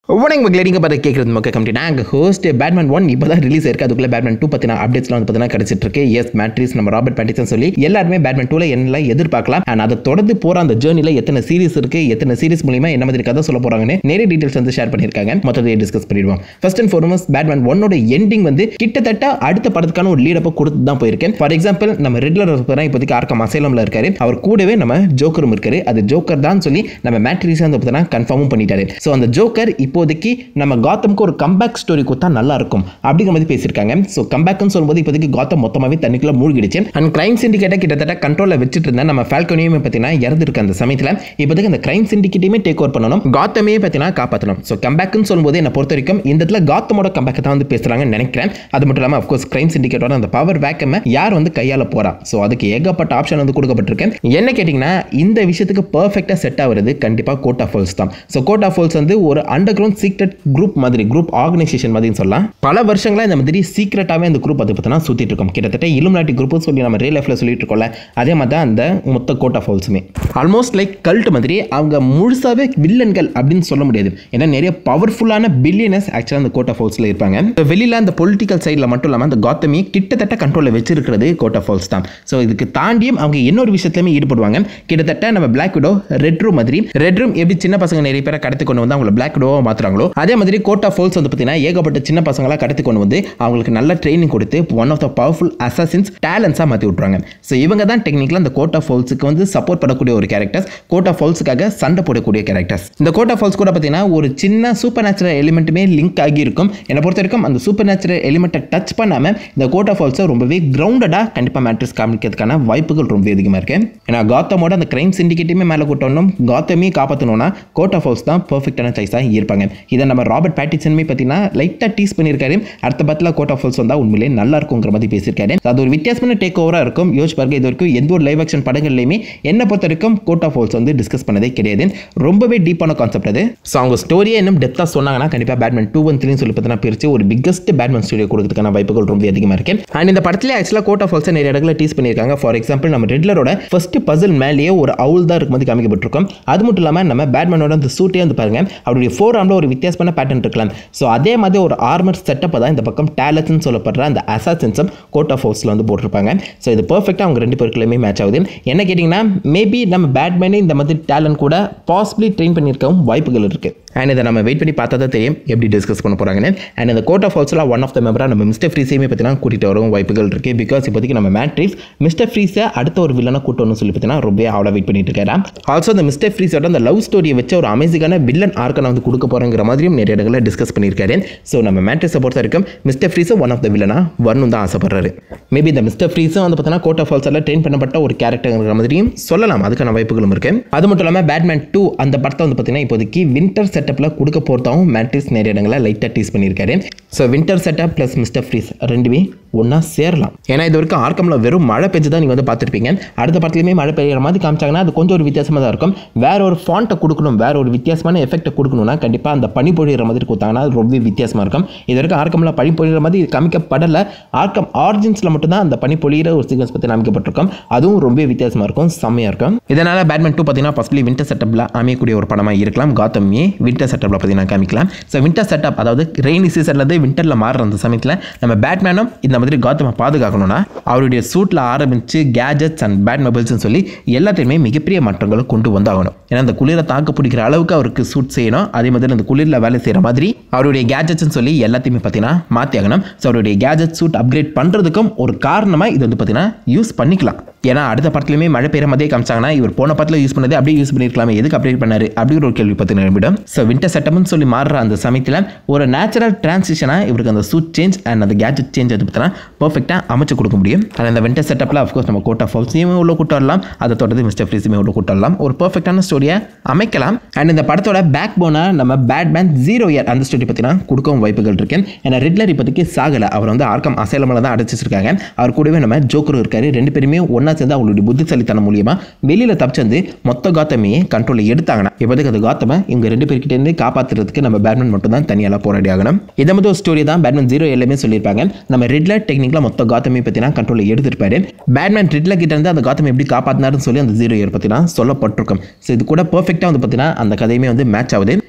வணக்கம் மக்களே நீங்கள் பார்த்து கேட்குறது மக்கள் கம்பெனி நாங்கள் ஹோஸ்ட் பேட்மேன் ஒன் இப்போ தான் ரிலீஸ் ஆயிருக்கு அதுக்குள்ளே பேட்மேன் டூ பற்றின அப்டேட்ஸ்லாம் வந்து பார்த்தீங்கன்னா கிடச்சிட்டு இருக்கு எஸ் மேட்ரிஸ் நம்ம ராபர்ட் பேட்டிசன் சொல்லி எல்லாருமே பேட்மேன் டூவில் என்ன எதிர்பார்க்கலாம் அண்ட் அதை தொடர்ந்து போகிற அந்த ஜேர்னியில் எத்தனை சீரிஸ் இருக்குது எத்தனை சீரிஸ் மூலியமா என்ன மாதிரி கதை சொல்ல போகிறாங்கன்னு நிறைய டீட்டெயில்ஸ் வந்து ஷேர் பண்ணியிருக்காங்க மொத்தத்தை டிஸ்கஸ் பண்ணிடுவோம் ஃபர்ஸ்ட் அண்ட் ஃபார்மஸ்ட் பேட்மேன் ஒன்னோட எண்டிங் வந்து கிட்டத்தட்ட அடுத்த படத்துக்கான ஒரு லீடப்பை கொடுத்து தான் போயிருக்கேன் ஃபார் எக்ஸாம்பிள் நம்ம ரெகுலர் இப்போதைக்கு ஆர்க்கம் அசைலமில் இருக்காரு அவர் கூடவே நம்ம ஜோக்கரும் இருக்காரு அது ஜோக்கர் தான் சொல்லி நம்ம மேட்ரிஸ் வந்து பார்த்தீங்கன்னா கன்ஃபார்மும் பண்ணிட்டாரு ஸோ அந்த ஜோக்கர் இப்போதைக்கு நம்ம காத்தம்க்கு ஒரு கம்பேக் ஸ்டோரி கொடுத்தா நல்லா இருக்கும் அப்படிங்கிற மாதிரி பேசியிருக்காங்க ஸோ கம்பேக்னு சொல்லும்போது இப்போதைக்கு காத்தம் மொத்தமாகவே தண்ணிக்குள்ள மூழ்கிடுச்சு அண்ட் கிரைம் சிண்டிகேட்டை கிட்டத்தட்ட கண்ட்ரோலில் வச்சுட்டு இருந்த நம்ம ஃபால்கோனியுமே பார்த்தீங்கன்னா இறந்துருக்கு அந்த சமயத்தில் இப்போதைக்கு அந்த கிரைம் சிண்டிகேட்டையுமே டேக் ஓவர் பண்ணணும் காத்தமே பார்த்தீங்கன்னா காப்பாற்றணும் ஸோ கம்பேக்னு சொல்லும்போது என்னை பொறுத்த வரைக்கும் இந்த இடத்துல காத்தமோட கம்பேக் தான் வந்து பேசுகிறாங்கன்னு நினைக்கிறேன் அது மட்டும் இல்லாமல் அஃப்கோர்ஸ் கிரைம் சிண்டிகேட்டோட அந்த பவர் வேக்கமை யார் வந்து கையாள போறா ஸோ அதுக்கு ஏகப்பட்ட ஆப்ஷன் வந்து கொடுக்கப்பட்டிருக்கு என்ன கேட்டிங்கன்னா இந்த விஷயத்துக்கு பர்ஃபெக்டாக செட் ஆகுறது கண்டிப்பாக கோட் ஆஃப் ஃபால்ஸ் தான் ஸோ கோட் ஆஃப் ஃபால்ஸ் வந்து ஒரு அண்டர் கிரவுண்ட் சீக்ரெட் குரூப் மாதிரி குரூப் ஆர்கனைசேஷன் மாதிரின்னு சொல்லலாம் பல வருஷங்களா இந்த மாதிரி சீக்ரெட்டாகவே அந்த குரூப் அதை பற்றினா சுற்றிட்டு இருக்கோம் கிட்டத்தட்ட இலுமினாட்டி குரூப்னு சொல்லி நம்ம ரியல் லைஃப்பில் சொல்லிட்டு இருக்கோம்ல அதே மாதிரி தான் அந்த மொத்த கோட் ஆஃப் ஃபால்ஸுமே ஆல்மோஸ்ட் லைக் கல்ட் மாதிரி அவங்க முழுசாவே வில்லன்கள் அப்படின்னு சொல்ல முடியாது ஏன்னா நிறைய பவர்ஃபுல்லான பில்லியனஸ் ஆக்சுவலாக அந்த கோட் ஆஃப் ஃபால்ஸில் இருப்பாங்க வெளியில் அந்த பொலிட்டிக்கல் சைடில் மட்டும் இல்லாமல் அந்த காத்தமி கிட்டத்தட்ட கண்ட்ரோலில் வச்சிருக்கிறது கோட் ஆஃப் ஃபால்ஸ் தான் ஸோ இதுக்கு தாண்டியும் அவங்க இன்னொரு விஷயத்துலையுமே ஈடுபடுவாங்க கிட்டத்தட்ட நம்ம பிளாக் விடோ ரெட் ரூம் மாதிரி ரெட் ரூம் எப்படி சின்ன பசங்க நிறைய பேரை கடத்தி கொண்டு வந்து அவங்கள பிளாக் விடோவாக மாற்றுறாங்களோ அதே மாதிரி கோட் ஆஃப் ஃபால்ஸ் வந்து பார்த்தீங்கன்னா ஏகப்பட்ட சின்ன பசங்களாக கடத்தி கொண்டு வந்து அவங்களுக்கு நல்ல ட்ரைனிங் கொடுத்து one of the powerful assassins டேலண்ட்ஸாக மாற்றி விட்ருவாங்க ஸோ இவங்க தான் டெக்னிக்கலாக அந்த கோட் ஆஃப் ஃபால்ஸுக்கு வந்து சப்போர்ட் பண்ணக்கூடிய ஒரு கேரக்டர்ஸ் கோட் ஆஃப் ஃபால்ஸுக்காக சண்டை போடக்கூடிய கேரக்டர்ஸ் இந்த கோட் ஆஃப் ஃபால்ஸ் கூட பார்த்தீங்கன்னா ஒரு சின்ன சூப்பர் நேச்சுரல் எலிமெண்ட்டுமே லிங்க் ஆகி இருக்கும் என்னை பொறுத்த வரைக்கும் அந்த சூப்பர் நேச்சுரல் எலிமெண்ட்டை டச் பண்ணாமல் இந்த கோட் ஆஃப் ஃபால்ஸை ரொம்பவே கிரவுண்டடாக கண்டிப்பாக மேட்ரிக்ஸ் காமிக்கிறதுக்கான வாய்ப்புகள் ரொம்ப அதிகமாக இருக்கு ஏன்னா காத்தமோட அந்த கிரைம் சிண்டிகேட்டுமே மேலே கூட்டணும் காத்தமே காப்பாற்றணும்னா கோட் ஆஃப் ஹவுஸ் தான் பர்ஃபெக்டான சாய்ஸாக இருப்பாங்க இதை நம்ம ராபர்ட் பேட்டிசனுமே பார்த்தீங்கன்னா லைட்டாக டீஸ் பண்ணியிருக்காரு அடுத்த பத்தில் கோட் ஆஃப் ஹவுஸ் வந்தால் உண்மையிலே நல்லா இருக்குங்கிற மாதிரி பேசியிருக்காரு அது ஒரு வித்தியாசமான டேக் ஓவராக இருக்கும் யோசிச்சு பாருங்க இது வரைக்கும் எந்த ஒரு லைவ் ஆக்ஷன் படங்கள்லையுமே என்ன பொறுத்த வரைக்கும் கோட் ஆஃப் ஹவுஸ் வந்து டிஸ்கஸ் பண்ணதே கிடையாது ரொம்பவே டீப்பான கான்செப்ட் அது ஸோ அவங்க ஸ்டோரியை இன்னும் டெப்த்தாக சொன்னாங்கன்னா கண்டிப்பாக பேட்மேன் டூ ஒன் த்ரீன்னு சொல்லி பார்த்தீங்கன்னா பிரித்து ஒரு பிக்கஸ்ட் பேட்மேன் ஸ்டோரியோ கொடுக்கறதுக்கான வாய்ப்புகள் ரொம்ப அதிகமாக இருக்கு அண்ட் இந்த படத்தில் ஆக்சுவலாக கோட் ஆஃப் ஹவுஸை நிறைய இடத்துல டீஸ் பண்ணியிருக்காங்க ஃபார் எக்ஸாம்பிள் நம்ம ரெட்லரோட ஃபர்ஸ்ட் பசில் மேலேயே ஒரு அவுல் தான் இருக்கும்போது காமிக்கப்பட்டிருக்கும் அது மட்டும் இல்லாமல் நம்ம பேட்மேனோட அந்த சூட்டே வந்து பாருங்க அவருடைய ஃபோர் ஆர்மில் ஒரு வித்தியாசமான பேட்டர்ன் இருக்கலாம் ஸோ அதே மாதிரி ஒரு ஆர்மர் செட்டப்பை தான் இந்த பக்கம் டேலட்ஸ்னு சொல்லப்படுற அந்த அசாசன்ஸும் கோட் ஆஃப் ஹவுஸில் வந்து போட்டிருப்பாங்க ஸோ இது பர்ஃபெக்டாக அவங்க ரெண்டு பேருக்குள்ளேயுமே மேட்ச் ஆகுது என்ன கேட்டிங்கன்னா மேபி நம்ம பேட்மேனே இந்த மாதிரி டேலண்ட் கூட பாசிபிளி ட்ரெயின் பண்ணியிருக்கவும் வாய்ப்புகள் இருக்குது அண்ட் இதை நம்ம வெயிட் பண்ணி பார்த்தா தான் தெரியும் எப்படி டிஸ்கஸ் பண்ண போகிறாங்கன்னு அண்ட் இந்த கோட் ஆஃப் ஹவுஸில் ஒன் ஆஃப் த மெம்பராக நம்ம மிஸ்டர் ஃப்ரீஸையுமே பார்த்தீங்கன்னா கூட்டிகிட்டு வரவும் வாய்ப்புகள் இருக்குது பிகாஸ் இப்போதைக்கு நம்ம மேட்ரிக்ஸ் மிஸ்டர் ஃப்ரீஸை அடுத்த ஒரு வில்லனை கூட்டணும்னு சொல்லி பார்த்தீங்கன்னா ரொம்ப அவ்வளோ வெயிட் பண்ணிட்டு இருக்காரு ஆல்சோ அந்த மிஸ்டர் ஃப்ரீஸோட அந்த லவ் ஸ்டோரியை வச்சு ஒரு அமேசிங்கான வில்லன் ஆர்க்கனை வந்து கொடுக்க போகிறங்கிற மாதிரியும் நிறைய இடங்களில் டிஸ்கஸ் பண்ணியிருக்காரு ஸோ நம்ம மேட்ரிக்ஸை பொறுத்த வரைக்கும் மிஸ்டர் ஃப்ரீஸும் ஒன் ஆஃப் த வில்லனா வரணும் தான் ஆசைப்படுறாரு மேபி இந்த மிஸ்டர் ஃப்ரீஸும் வந்து பார்த்தீங்கன்னா கோட் ஆஃப் ஹவுஸில் ட்ரெயின் பண்ணப்பட்ட ஒரு கேரக்டர்ங்கிற மாதிரியும் சொல்லலாம் அதுக்கான வாய்ப்புகளும் இருக்கு அது மட்டும் இல்லாமல் பேட்மேன் டூ அந்த படத்தை வந்து பார்த்தீங்கன்னா இப்போதைக்கு வின்டர் செட்டப்பில் கொடுக்க போகிறதாவும் மேட்ரிக்ஸ் நிறைய இடங்களில் லைட்டாக டீஸ் பண்ணியிருக்காரு so winter setup plus mister Freeze ரெண்டுமே ஒன்றா சேரலாம் ஏன்னா இது வரைக்கும் ஆர்க்கமில் வெறும் மழை பெஞ்சு தான் நீங்கள் வந்து பார்த்துருப்பீங்க அடுத்த படத்துலையுமே மழை பெய்யுற மாதிரி காமிச்சாங்கன்னா அது கொஞ்சம் ஒரு வித்தியாசமாக தான் இருக்கும் வேற ஒரு ஃபாண்ட்டை கொடுக்கணும் வேற ஒரு வித்தியாசமான எஃபெக்ட்டை கொடுக்கணும்னா கண்டிப்பாக அந்த பனி பொழிகிற மாதிரி கொடுத்தாங்கன்னா அது ரொம்ப வித்தியாசமாக இருக்கும் இது வரைக்கும் ஆர்க்கமில் பனி பொழிகிற மாதிரி காமிக்கப்படலை ஆர்க்கம் ஆரிஜின்ஸில் மட்டும்தான் அந்த பனி பொழிகிற ஒரு சீக்வன்ஸ் பற்றி காமிக்கப்பட்டிருக்கும் அதுவும் ரொம்ப வித்தியாசமாக இருக்கும் செம்மையாக இருக்கும் இதனால் பேட்மேன் டூ பார்த்தீங்கன்னா ஃபஸ்ட்லி வின்டர் செட்டப்பில் அமையக்கூடிய ஒரு படமாக இருக்கலாம் காத்தமே வின்டர் செட்டப்பில் பார்த்தீங்கன்னா காமிக்கலாம் ஸோ வின்டர் செட்டப் அதாவது ரெய்னி சீசன்லேருந்து வின்டரில் மாறுற அந்த சமயத்தில் நம்ம பேட்மேனும் இந்த மாதிரி காத்தமை பாதுகாக்கணும்னா அவருடைய சூட்டில் ஆரம்பித்து கேஜெட்ஸ் அண்ட் பேட் மொபைல்ஸ்னு சொல்லி எல்லாத்தையுமே மிகப்பெரிய மாற்றங்களை கொண்டு வந்தாகணும் ஏன்னா அந்த குளிரை தாக்கு பிடிக்கிற அளவுக்கு அவருக்கு சூட் செய்யணும் அதே மாதிரி அந்த குளிரில் வேலை செய்கிற மாதிரி அவருடைய கேஜெட்ஸ்னு சொல்லி எல்லாத்தையுமே பார்த்தீங்கன்னா மாற்றி ஆகணும் ஸோ அவருடைய கேஜெட் சூட் அப்கிரேட் பண்ணுறதுக்கும் ஒரு காரணமாக இது வந்து பார்த்தீங்கன்னா யூஸ் பண்ணிக்கலாம் ஏன்னா அடுத்த படத்துலையுமே மழை பெய்கிற மாதிரியே காமிச்சாங்கன்னா இவர் போன படத்தில் யூஸ் பண்ணதே அப்படியே யூஸ் பண்ணியிருக்கலாமே எதுக்கு அப்டேட் பண்ணாரு அப்படிங்கிற ஒரு கேள்வி பற்றி நிமிடம் ஸோ வின்டர் செட்டப்னு சொல்லி மாறுற அந்த சமயத்தில் ஒரு நேச்சுரல் டிரான்சிஷனாக இவருக்கு அந்த சூட் சேஞ்ச் அண்ட் அந்த கேஜெட் சேஞ்ச் அது பார்த்தீங்கன்னா பர்ஃபெக்டாக அமைச்சு கொடுக்க முடியும் ஆனால் அந்த வின்டர் செட்டப்பில் அஃப்கோர்ஸ் நம்ம கோட் ஆஃப் ஹவுஸையுமே உள்ள கூட்டு வரலாம் அதை தொடர்ந்து மிஸ்டர் ஃப்ரீஸுமே உள்ள கூட்டு வரலாம் ஒரு பர்ஃபெக்டான ஸ்டோரியை அமைக்கலாம் அண்ட் இந்த படத்தோட பேக் போனாக நம்ம பேட்மேன் ஜீரோ இயர் அந்த ஸ்டோரி பார்த்தீங்கன்னா கொடுக்கவும் வாய்ப்புகள் இருக்கு ஏன்னா ரெட்லர் இப்போதைக்கு சாகலை அவர் வந்து ஆர்க்கம் அசைலமில் தான் அடைச்சி வச்சிருக்காங்க அவர் கூடவே நம்ம ஜோக்கரும் இருக்காரு ரெண்டு பேருமே ஒன்றா சேர்ந்து அவங்களுடைய புத்திசாலித்தனம் மூலியமா வெளியில் தப்பிச்சு வந்து மொத்த காத்தமையே கண்ட்ரோலில் எடுத்தாங்கன்னா இப்போதைக்கு அது காத்தமை இவங்க ரெண்டு பேர்கிட்டேருந்து காப்பாற்றுறதுக்கு நம்ம பேட்மேன் மட்டும் தான் தனியால் போராடி ஆகணும் இதை மட்டும் ஒரு ஸ்டோரி தான் பேட்மேன் ஜீரோ எல்லாமே சொல்லியிருப்பாங்க நம்ம ரெட்லர் டெக்னிக்கில் மொத்த காத்தமே பார்த்தீங்கன்னா கண்ட்ரோலில் எடுத்துருப்பாரு பேட்மேன் ரெட்லர் கிட்ட இருந்து அந்த காத்தமை எப்படி காப்பாற்றினாருன்னு சொல்லி அந்த ஜீரோ இயர் பற்றினா சொல்லப்பட்டிருக்கும் ஸோ இது கூட பர்ஃபெக்டாக வந்து பார்த்தீங்கன்னா அந்த கதையுமே வந்து மேட்ச் ஆகுது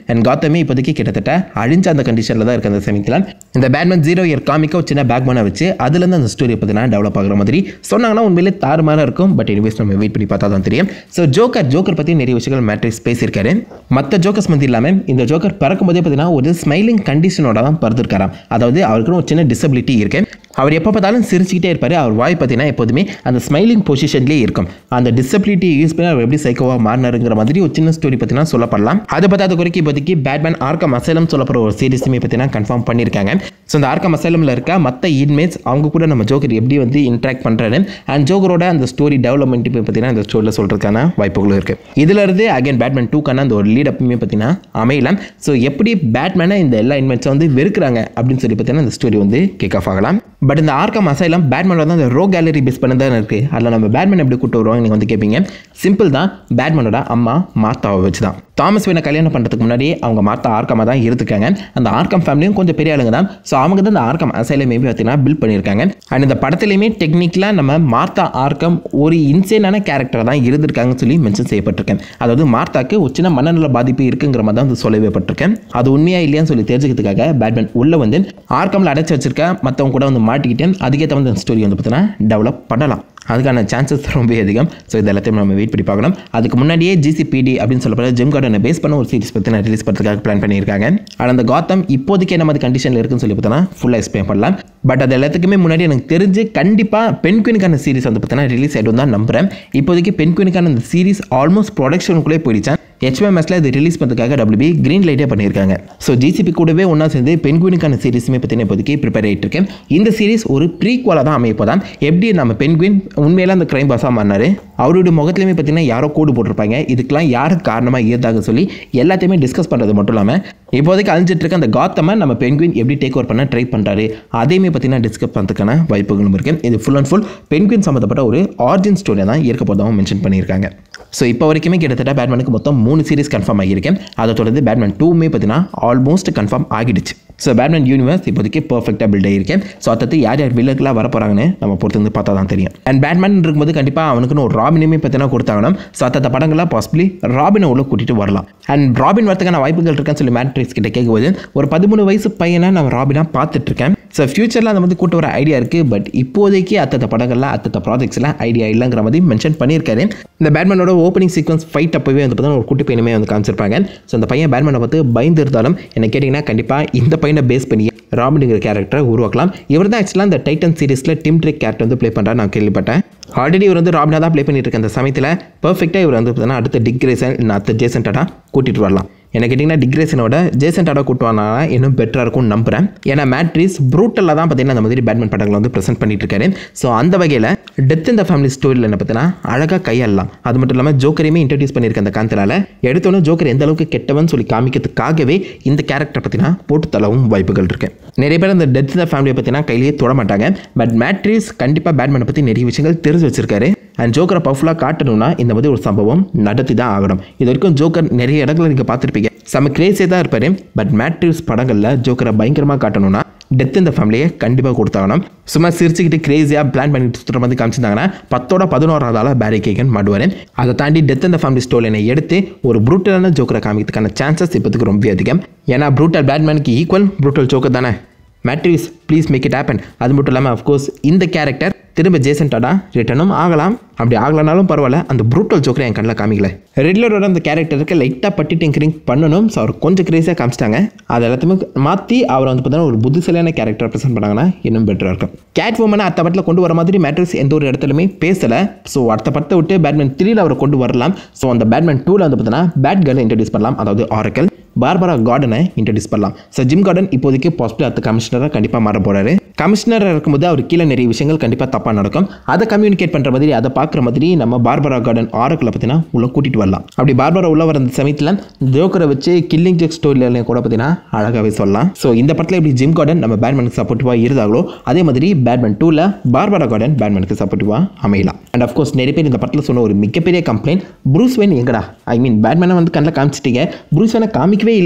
அண்ட் காத்தமே இப்போதைக்கு கிட்டத்தட்ட அழிஞ்ச அந்த கண்டிஷனில் தான் இருக்குது அந்த சமயத்தில் இந்த பேட்மேன் ஜீரோ இயர் காமிக்க ஒரு சின்ன பேக்மேனை வச்சு அதுலேருந்து அந்த ஸ்டோரி பார்த்தீங்கன்னா டெவலப் ஆகுற மாதிரி சொன்னாங்கன்னா உண்மையிலே தாறுமாறாக இருக்கும் பட் எனிவேஸ் நம்ம வெயிட் பண்ணி பார்த்தா தான் தெரியும் ஸோ ஜோக்கர் ஜோக்கர் பற்றி நிறைய விஷயங்கள் மேட்ரிக்ஸ் பேசியிருக்காரு மற்ற ஜோக்கர்ஸ் வந்து இல்லாமல் இந்த ஜோக்கர் பிறக்கும் போதே பார்த்தீங்கன்னா ஒரு ஸ்மைலிங் கண்டிஷனோட தான் பிறந்திருக்காராம் அதாவது அவருக்கு ஒரு சின்ன டிசபிலிட்டி இருக்கு அவர் எப்போ பார்த்தாலும் சிரிச்சுக்கிட்டே இருப்பார் அவர் வாய் பார்த்தீங்கன்னா எப்போதுமே அந்த ஸ்மைலிங் பொசிஷன்லேயே இருக்கும் அந்த டிசபிலிட்டி யூஸ் பண்ணி அவர் எப்படி சைக்கோவாக மாறினாருங்கிற மாதிரி ஒரு சின்ன ஸ்டோரி பார்த்தீங்கன்னா சொல்லப்படலாம் அதை பத்தாத குறைக்கு இப்போதைக்கு பேட்மேன் ஆர்க்கம் அசைலம் சொல்லப்படுற ஒரு சீரிஸுமே பார்த்தீங்கன்னா கன்ஃபார்ம் பண்ணியிருக்காங்க ஸோ அந்த ஆர்க்கம் அசைலமில் இருக்க மற்ற இன்மேட்ஸ் அவங்க கூட நம்ம ஜோக்கர் எப்படி வந்து இன்ட்ராக்ட் பண்ணுறாரு அண்ட் ஜோக்கரோட அந்த ஸ்டோரி டெவலப்மெண்ட் இப்போ பார்த்தீங்கன்னா அந்த ஸ்டோரியில் சொல்கிறதுக்கான வாய்ப்புகளும் இருக்குது இதில் இருந்து அகைன் பேட்மேன் டூக்கான அந்த ஒரு லீட் அப்புமே பார்த்தீங்கன்னா அமையலாம் ஸோ எப்படி பேட்மேனை இந்த எல்லா இன்மேட்ஸும் வந்து வெறுக்கிறாங்க அப்படின்னு சொல்லி பார்த்தீங்கன்னா இந்த ஸ்டோரி வந்து கிக் ஆஃப் ஆகலாம் பட் இந்த ஆர்க்கம் அசைலம் பேட்மேனோட தான் அந்த ரோ கேலரி பேஸ் பண்ணி தான் இருக்குது அதில் நம்ம பேட்மேன் எப்படி கூட்டு வருவோம் நீங்கள் வந்து கேட்பீங்க சிம்பிள் தான் பேட்மேனோட அம்மா மார்த்தாவை வச்சு தான் தாமஸ் வேனை கல்யாணம் பண்ணுறதுக்கு முன்னாடி அவங்க மார்த்தா ஆர்க்கமாக தான் இருந்துக்காங்க அந்த ஆர்க்கம் ஃபேமிலியும் கொஞ்சம் பெரிய ஆளுங்க தான் ஸோ அவங்க தான் இந்த ஆர்க்கம் அசைலமே பார்த்தீங்கன்னா பில்ட் பண்ணியிருக்காங்க அண்ட் இந்த படத்துலையுமே டெக்னிக்கலாக நம்ம மார்த்தா ஆர்க்கம் ஒரு இன்சேனான கேரக்டர் தான் இருந்திருக்காங்கன்னு சொல்லி மென்ஷன் செய்யப்பட்டிருக்கேன் அதாவது மார்த்தாக்கு ஒரு சின்ன மனநல பாதிப்பு இருக்குங்கிற மாதிரி தான் வந்து சொல்லவே பட்டிருக்கேன் அது உண்மையா இல்லையான்னு சொல்லி தெரிஞ்சுக்கிறதுக்காக பேட்மேன் உள்ள வந்து ஆர்க்கமில் அடைச்சி வச்சிருக்க மற்றவங்க கூட வந்து மாட்டிக்கிட்டேன் அதுக்கேற்ற வந்து அந்த ஸ்டோரி வந்து பார்த்தீங்கன்னா டெவலப் பண்ணலாம் அதுக்கான சான்சஸ் ரொம்ப அதிகம் ஸோ இது எல்லாத்தையும் நம்ம வெயிட் பண்ணி பார்க்கணும் அதுக்கு முன்னாடியே ஜிசிபிடி அப்படின்னு சொல்லப்படுற ஜிம் கார்டனை பேஸ் பண்ண ஒரு சீரிஸ் பற்றி நான் ரிலீஸ் பண்ணுறதுக்காக பிளான் பண்ணியிருக்காங்க ஆனால் அந்த காத்தம் இப்போதைக்கு என்ன மாதிரி கண்டிஷனில் இருக்குன்னு சொல்லி பார்த்தோன்னா ஃபுல்லாக எக்ஸ்பிளைன் பண்ணலாம் பட் அது எல்லாத்துக்குமே முன்னாடி எனக்கு தெரிஞ்சு கண்டிப்பாக பென்குயினுக்கான சீரிஸ் வந்து பார்த்தீங்கன்னா ரிலீஸ் ஆகிடும் தான் நம்புறேன் இப்போதைக்கு பென்குயினுக்கான இந்த சீரிஸ் ஆல்மோஸ்ட் ப்ரொடக்ஷனுக்குள்ளே போயிடுச்சேன் ஹெச்எம்எஸ்ல இது ரிலீஸ் பண்ணுறதுக்காக டபிள்யூபி கிரீன் லைட்டே பண்ணியிருக்காங்க ஸோ ஜிசிபி கூடவே ஒன்றா சேர்ந்து பென்குயினுக்கான சீரிஸுமே பார்த்தீங்கன்னா இப்போதைக்கு ப்ரிப்பேர் ஆகிட்டு இருக்கேன் இந்த சீரிஸ் ஒரு ப்ரீக்வலாக தான் அமைப்போதான் எப்படி நம்ம பென்குயின் உண்மையில அந்த கிரைம் பாஸாக மாறினாரு அவருடைய முகத்துலையுமே பார்த்தீங்கன்னா யாரோ கோடு போட்டிருப்பாங்க இதுக்கெல்லாம் யார் காரணமாக இருந்தாங்க சொல்லி எல்லாத்தையுமே டிஸ்கஸ் பண்ணுறது மட்டும் இல்லாமல் இப்போதைக்கு அழிஞ்சிட்டு இருக்க அந்த காத்தமை நம்ம பென்குயின் எப்படி டேக் ஓவர் பண்ண ட்ரை பண்ணுறாரு அதையுமே பார்த்தீங்கன்னா டிஸ்கஸ் பண்ணுறதுக்கான வாய்ப்புகளும் இருக்குது இது ஃபுல் அண்ட் ஃபுல் பென்குயின் சம்மந்தப்பட்ட ஒரு ஆர்ஜின் ஸ்டோரியை தான் இருக்க போதாகவும் மென்ஷன் பண்ணியிருக்காங்க ஸோ இப்போ வரைக்குமே கிட்டத்தட்ட பேட்மேனுக்கு மொத்தம் மூணு சீரிஸ் கன்ஃபார்ம் ஆகியிருக்கேன் அதை தொடர்ந்து பேட்மேன் டூமே பார்த்தீங்கன்னா ஆல்மோஸ்ட் கன்ஃபார்ம் ஆகிடுச்சு ஸோ பேட்மேன் யூனிவர்ஸ் இப்போதைக்கு பர்ஃபெக்டாக பில்ட் ஆகியிருக்கேன் ஸோ அடுத்து யார் யார் வில்லர்களாக வர போகிறாங்கன்னு நம்ம பொறுத்து வந்து பார்த்தா தான் தெரியும் அண்ட் பேட்மேன் இருக்கும்போது கண்டிப்பாக அவனுக்குன்னு ஒரு ராபினுமே பார்த்தீங்கன்னா கொடுத்தாங்கணும் ஸோ அத்தத்த படங்களாக பாசிபிளி ராபினை உள்ள கூட்டிகிட்டு வரலாம் அண்ட் ராபின் வரதுக்கான வாய்ப்புகள் இருக்கான்னு சொல்லி மேட்ரிக்ஸ் கிட்ட கேட்கும்போது ஒரு பதிமூணு வயசு பையனை நான் ராபினாக பார்த்துட்டு இருக்கேன் ஸோ ஃபியூச்சரில் அந்த வந்து கூட்டு வர ஐடியா இருக்குது பட் இப்போதைக்கு அத்தத்த படங்களில் அத்தத்த ப்ராஜெக்ட்ஸில் ஐடியா இல்லைங்கிற மாதிரி மென்ஷன் பண்ணியிருக்காரு இந்த பேட்மேனோட ஓப்பனிங் சீக்வன்ஸ் ஃபைட் அப்போவே வந்து பார்த்தீங்கன்னா ஒரு குட்டி பையனுமே வந்து காமிச்சிருப்பாங்க ஸோ அந்த பையன் பேட்மேனை பார்த்து பயந்து இருந்தாலும் என்ன கேட்டிங்கன்னா கண்டிப்பாக இந்த பையனை பேஸ் பண்ணி ராபின்ங்கிற கேரக்டரை உருவாக்கலாம் இவர் தான் ஆக்சுவலாக இந்த டைட்டன் சீரிஸில் டிம் ட்ரிக் கேரக்டர் வந்து ப்ளே பண்ணுறா நான் கேள்விப்பட்டேன் ஆல்ரெடி இவர் வந்து ராபினா தான் ப்ளே பண்ணிட்டு இருக்க அந்த சமயத்தில் பர்ஃபெக்டாக இவர் வந்து பார்த்தீங்கன்னா அடுத்த டிக்ரேசன் இல்லை அடுத்த ஜேசன் டாடா கூட்டிகிட்டு வரலாம் என்ன கேட்டிங்கன்னா டிக்ரேஷனோட ஜேசன் டாடா கூட்டு வந்தா இன்னும் பெட்டராக இருக்கும்னு நம்புறேன் ஏன்னா மேட்ரிஸ் ப்ரூட்டலில் தான் பார்த்தீங்கன்னா அந்த மாதிரி பேட்மேன் படங்களை வந்து ப்ரெசென்ட் பண்ணிட்டு இருக்காரு ஸோ அந்த வகையில் டெத் இந்த ஃபேமிலி ஸ்டோரியில் என்ன பார்த்தீங்கன்னா அழகாக கையாளலாம் அது மட்டும் இல்லாமல் ஜோக்கரையுமே இன்ட்ரடியூஸ் பண்ணியிருக்க அந்த காந்தலால் எடுத்தோன்னே ஜோக்கர் எந்த அளவுக்கு கெட்டவன் சொல்லி காமிக்கிறதுக்காகவே இந்த கேரக்டர் பார்த்தீங்கன்னா போட்டு தள்ளவும் வாய்ப்புகள் இருக்கு நிறைய பேர் அந்த டெத் இந்த ஃபேமிலியை பார்த்தீங்கன்னா கையிலேயே தொட மாட்டாங்க பட் மேட்ரிஸ் கண்டிப்பாக பேட்மேனை பற்றி நிறைய விஷயங்கள் தெரிஞ்சு வச்சிருக்காரு அண்ட் ஜோக்கரை பஃபுல்லாக காட்டணும்னா இந்த மாதிரி ஒரு சம்பவம் நடத்தி தான் ஆகணும் இது வரைக்கும் ஜோக்கர் நிறைய இடங்களில் நீங்கள் பார்த்துருப்பீங்க செம்ம கிரேஸே தான் இருப்பார் பட் மேட்ரிவ்ஸ் படங்களில் ஜோக்கரை பயங்கரமாக காட்டணும்னா டெத் இந்த ஃபேமிலியை கண்டிப்பாக கொடுத்தாகணும் சும்மா சிரிச்சுக்கிட்டு கிரேஸியாக பிளான் பண்ணிட்டு சுற்றுற மாதிரி காமிச்சிருந்தாங்கன்னா பத்தோட பதினோராவதால பேரி கேகன் மாடுவார் அதை தாண்டி டெத் இந்த ஃபேமிலி ஸ்டோரினை எடுத்து ஒரு ப்ரூட்டலான ஜோக்கரை காமிக்கிறதுக்கான சான்சஸ் இப்போதுக்கு ரொம்ப அதிகம் ஏன்னா ப்ரூட்டல் பேட்மேனுக்கு ஈக்குவல் ப்ரூட்டல் ஜோக்கர் தானே Matt Reeves please make it happen அது மட்டும் இல்லாமல் அஃப்கோர்ஸ் இந்த கேரக்டர் திரும்ப ஜேசன் டாடா ரிட்டனும் ஆகலாம் அப்படி ஆகலனாலும் பரவாயில்ல அந்த ப்ரூட்டல் ஜோக்கரை என் கண்ணில் காமிக்கல ரெகுலரோட அந்த கேரக்டருக்கு லைட்டாக பட்டி டிங்கரிங் பண்ணணும் ஸோ அவர் கொஞ்சம் கிரேஸாக காமிச்சிட்டாங்க அது எல்லாத்தையுமே மாற்றி அவர் வந்து பார்த்தீங்கன்னா ஒரு புத்திசலியான கேரக்டர் ப்ரெசென்ட் பண்ணாங்கன்னா இன்னும் பெட்டராக இருக்கும் கேட் உமனை அடுத்த படத்தில் கொண்டு வர மாதிரி மேட்ரிக்ஸ் எந்த ஒரு இடத்துலையுமே பேசலை ஸோ அடுத்த படத்தை விட்டு பேட்மேன் த்ரீல அவரை கொண்டு வரலாம் ஸோ அந்த பேட்மேன் டூவில் வந்து பார்த்தீங்கன்னா பேட் கேர்ளை இன்ட்ரடியூஸ் பண்ணலாம் அதாவது ஆரக்கல் பார்பரா கார்டனை இன்ட்ரடியூஸ் பண்ணலாம் ஸோ ஜிம் கார்டன் இப்போதைக்கு பாசிட்டிவ் அடுத்த கமிஷனராக கண்டிப்பாக மாற போகிறாரு கமிஷனராக இருக்கும்போது அவர் கீழே நிறைய விஷயங்கள் கண்டிப்பாக தப்பாக நடக்கும் அதை கம்யூனிகேட் பண்ணுற மாதிரி அதை பார்க்குற மாதிரி நம்ம பார்பரா கார்டன் ஆரக்கில் பார்த்தீங்கன்னா உள்ள கூட்டிகிட்டு வரலாம் அப்படி பார்பரா உள்ள வர அந்த சமயத்தில் ஜோக்கரை வச்சு கில்லிங் ஜெக் ஸ்டோரியில் கூட பார்த்தீங்கன்னா அழகாகவே சொல்லலாம் ஸோ இந்த படத்தில் எப்படி ஜிம் கார்டன் நம்ம பேட்மேனுக்கு சப்போர்ட்டிவாக இருந்தாங்களோ அதே மாதிரி பேட்மேன் டூவில் பார்பரா கார்டன் பேட்மேனுக்கு சப்போர்ட்டிவாக அமையலாம் அண்ட் அஃப்கோர்ஸ் நிறைய பேர் இந்த படத்தில் சொன்ன ஒரு மிகப்பெரிய கம்ப்ளைண்ட் ப்ரூஸ் வேன் எங்கடா ஐ மீன் பேட்மேனை வந்து கண்ணில் காமிச்சிட்டீங்க ப்ரூஸ் வேனை காமிக்கவே இல்லையே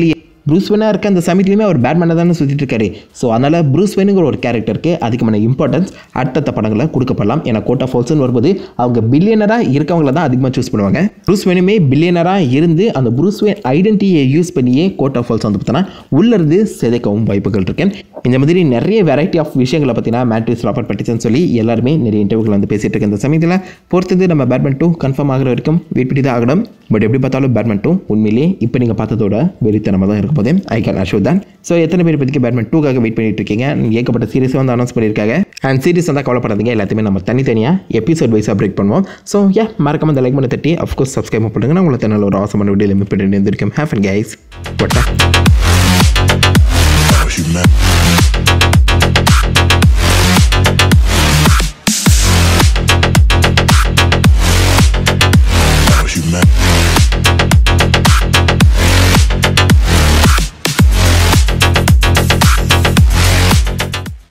ப்ரூஸ் வேனாக இருக்க அந்த சமயத்துலையுமே அவர் பேட்மேனாக தானே சுற்றிட்டு இருக்காரு ஸோ அதனால் ப்ரூஸ் வேனுங்கிற ஒரு கேரக்டருக்கு அதிகமான இம்பார்ட்டன்ஸ் அடுத்தடுத்த படங்களில் கொடுக்கப்படலாம் ஏன்னா கோட் ஆஃப் ஃபால்ஸ்னு வரும்போது அவங்க பில்லியனராக இருக்கவங்கள தான் அதிகமாக சூஸ் பண்ணுவாங்க ப்ரூஸ் வேனுமே பில்லியனராக இருந்து அந்த ப்ரூஸ் வேன் ஐடென்டிட்டியை யூஸ் பண்ணியே கோட் ஆஃப் ஃபால்ஸ் வந்து பார்த்தோன்னா உள்ளிருந்து சிதைக்கவும் வாய்ப்புகள் இருக்கு இந்த மாதிரி நிறைய வெரைட்டி ஆஃப் விஷயங்களை பார்த்தீங்கன்னா மேட்ரிஸ் ராபர்ட் பட்டிசன் சொல்லி எல்லாருமே நிறைய இன்டர்வியூகள் வந்து பேசிட்டு இருக்க இந்த சமயத்தில் பொறுத்தது நம்ம பேட்மேன் டூ கன்ஃபார்ம் ஆகிற வரைக்கும் வெயிட் பண்ணி தான் ஆகணும் பட் எப்படி பார்த்தாலும் பேட்மேன் டூ உண்மையிலேயே இப்போ நீங்கள் பார்த்ததோட வெறித்தனமாக தான் இருக்கும் போதே ஐ கேன் அஷோ தான் ஸோ எத்தனை பேர் இப்போதைக்கு பேட்மேன் டூக்காக வெயிட் பண்ணிட்டு இருக்கீங்க ஏகப்பட்ட சீரிஸ் வந்து அனௌன்ஸ் பண்ணியிருக்காங்க அண்ட் சீரிஸ் வந்து கவலைப்படாதீங்க எல்லாத்தையுமே நம்ம தனித்தனியாக எபிசோட் வைஸாக பிரேக் பண்ணுவோம் ஸோ ஏ மறக்காம இந்த லைக் பண்ண தட்டி அஃப்கோர்ஸ் சப்ஸ்கிரைப் பண்ணுங்க உங்களை நல்ல ஒரு ஆசமான வீடியோ லிமிட் பண்ணி இருந்திருக்கும் ஹேஃப் அண்ட் கைஸ் பட்டா